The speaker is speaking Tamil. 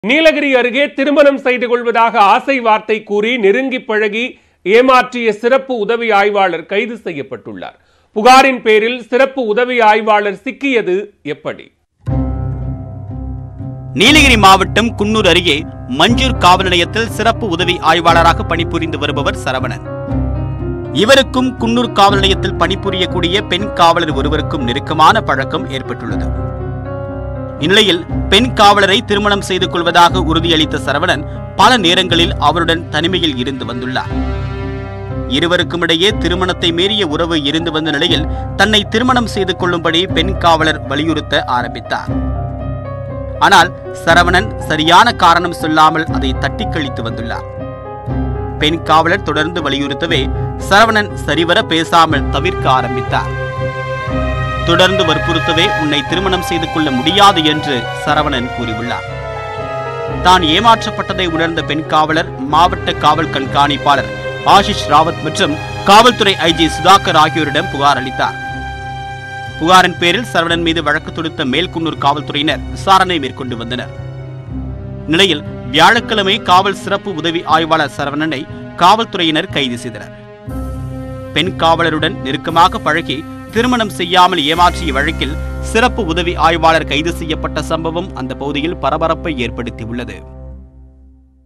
நீலகிரி அருகே திருமணம் செய்து கொள்வதாக ஆசை வார்த்தை கூறி நெருங்கி பழகி ஏமாற்றிய சிறப்பு உதவி ஆய்வாளர் கைது செய்யப்பட்டுள்ளார் புகாரின் பேரில் சிறப்பு உதவி ஆய்வாளர் சிக்கியது எப்படி நீலகிரி மாவட்டம் குன்னூர் அருகே மஞ்சூர் காவல் நிலையத்தில் சிறப்பு உதவி ஆய்வாளராக பணிபுரிந்து வருபவர் சரவணன் இவருக்கும் குன்னூர் காவல் நிலையத்தில் பணிபுரியக்கூடிய பெண் காவலர் ஒருவருக்கும் நெருக்கமான பழக்கம் ஏற்பட்டுள்ளது இந்நிலையில் பெண் காவலரை திருமணம் செய்து கொள்வதாக உறுதியளித்த சரவணன் பல நேரங்களில் அவருடன் தனிமையில் இருந்து வந்துள்ளார் இருவருக்கும் இடையே திருமணத்தை மீறிய உறவு இருந்து வந்த நிலையில் தன்னை திருமணம் செய்து கொள்ளும்படி பெண் காவலர் வலியுறுத்த ஆரம்பித்தார் ஆனால் சரவணன் சரியான காரணம் சொல்லாமல் அதை தட்டி கழித்து வந்துள்ளார் பெண் காவலர் தொடர்ந்து வலியுறுத்தவே சரவணன் சரிவர பேசாமல் தவிர்க்க ஆரம்பித்தார் தொடர்ந்து வற்புறுத்தவே உன்னை திருமணம் செய்து கொள்ள முடியாது என்று சரவணன் கூறியுள்ளார் தான் ஏமாற்றப்பட்டதை உணர்ந்த பெண் காவலர் மாவட்ட காவல் கண்காணிப்பாளர் ஆஷிஷ் ராவத் மற்றும் காவல்துறை ஐஜி சுதாகர் ஆகியோரிடம் புகார் அளித்தார் புகாரின் பேரில் சரவணன் மீது வழக்கு தொடுத்த மேல்குன்னூர் காவல்துறையினர் விசாரணை மேற்கொண்டு வந்தனர் நிலையில் வியாழக்கிழமை காவல் சிறப்பு உதவி ஆய்வாளர் சரவணனை காவல்துறையினர் கைது செய்தனர் பெண் காவலருடன் நெருக்கமாக பழகி திருமணம் செய்யாமல் ஏமாற்றிய வழக்கில் சிறப்பு உதவி ஆய்வாளர் கைது செய்யப்பட்ட சம்பவம் அந்த பகுதியில் பரபரப்பை ஏற்படுத்தியுள்ளது